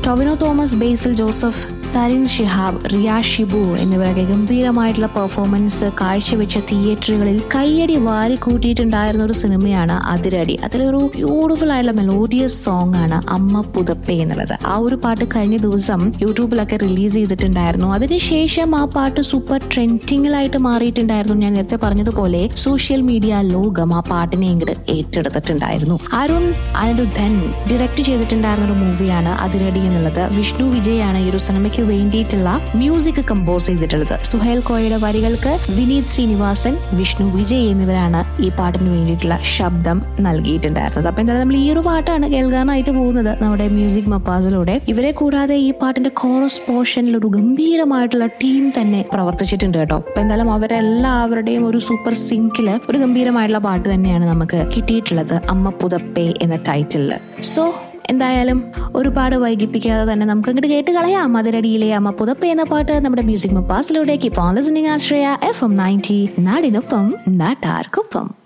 ടൊവിനോ തോമസ് ബേസിൽ ജോസഫ് സരിൻ ഷിഹാബ് റിയ ഷിബു എന്നിവരൊക്കെ ഗംഭീരമായിട്ടുള്ള പെർഫോമൻസ് കാഴ്ചവെച്ച തിയേറ്ററുകളിൽ കയ്യടി വാരി കൂട്ടിയിട്ടുണ്ടായിരുന്ന ഒരു സിനിമയാണ് അതിരടി അതിലൊരു ബ്യൂട്ടിഫുൾ ആയിട്ടുള്ള മെലോഡിയസ് സോങ് ആണ് അമ്മ പുതപ്പേ എന്നുള്ളത് ആ ഒരു പാട്ട് കഴിഞ്ഞ ദിവസം യൂട്യൂബിലൊക്കെ റിലീസ് ചെയ്തിട്ടുണ്ടായിരുന്നു അതിനുശേഷം ആ പാട്ട് സൂപ്പർ ട്രെൻഡിങ്ങിലായിട്ട് മാറിയിട്ടുണ്ടായിരുന്നു ഞാൻ നേരത്തെ പറഞ്ഞതുപോലെ സോഷ്യൽ മീഡിയ ലോകം ആ പാട്ടിനെ ഇങ്ങോട്ട് ഏറ്റെടുത്തിട്ടുണ്ടായിരുന്നു അരുൺ അനിരുദ്ധൻ ഡയറക്ട് ചെയ്തിട്ടുണ്ടായിരുന്ന ഒരു മൂവിയാണ് അതിരടി എന്നുള്ളത് വിഷ്ണു വിജയ് ആണ് ഈ ഒരു സിനിമയ്ക്ക് വേണ്ടിയിട്ടുള്ള മ്യൂസിക് കമ്പോസ് ചെയ്തിട്ടുള്ളത് സുഹേൽ കോയയുടെ വരികൾക്ക് വിനീത് ശ്രീനിവാസൻ വിഷ്ണു വിജയ് എന്നിവരാണ് ഈ പാട്ടിന് വേണ്ടിയിട്ടുള്ള ശബ്ദം നൽകിയിട്ടുണ്ടായിരുന്നത് അപ്പൊ എന്തായാലും നമ്മൾ ഈ ഒരു പാട്ടാണ് കേൾക്കാനായിട്ട് പോകുന്നത് നമ്മുടെ മ്യൂസിക് മപ്പാസിലൂടെ ഇവരെ കൂടാതെ ഈ പാട്ടിന്റെ കോറസ് പോർഷനിൽ ഒരു ഗംഭീരമായിട്ടുള്ള ടീം തന്നെ പ്രവർത്തിച്ചിട്ടുണ്ട് കേട്ടോ അപ്പൊ എന്തായാലും അവരെല്ലാവരുടെയും ഒരു സൂപ്പർ സിങ്കില് ഒരു ഗംഭീരമായിട്ടുള്ള പാട്ട് തന്നെയാണ് നമുക്ക് കിട്ടിയിട്ടുള്ളത് അമ്മ പുതപ്പേ എന്ന ടൈറ്റിലില് സോ എന്തായാലും ഒരുപാട് വൈകിപ്പിക്കാതെ തന്നെ നമുക്ക് അങ്ങോട്ട് കേട്ട് കളയാം അതിരടിയിലെ അമ്മ പുതപ്പേ എന്ന പാട്ട് നമ്മുടെ മ്യൂസിക് മപ്പാസിലൂടെ keep on listening Ashraya F M ninety നാടിനൊപ്പം നാട്ടാർക്കൊപ്പം